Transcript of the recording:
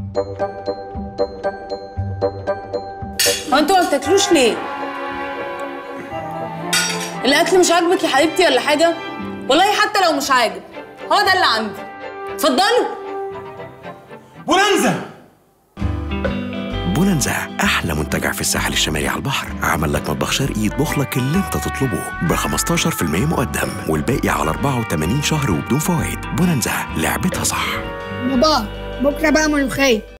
هو انتوا ما بتاكلوش ليه؟ الاكل مش عاجبك يا حبيبتي ولا حاجه؟ والله حتى لو مش عاجب هو ده اللي عندي اتفضلوا بولنزا بولنزا أحلى منتجع في الساحل الشمالي على البحر عمل لك مطبخ شرقي يطبخ لك اللي انت تطلبه ب 15% مقدم والباقي على 84 شهر وبدون فوائد بولنزا لعبتها صح بابا بكره بقى ملوخيه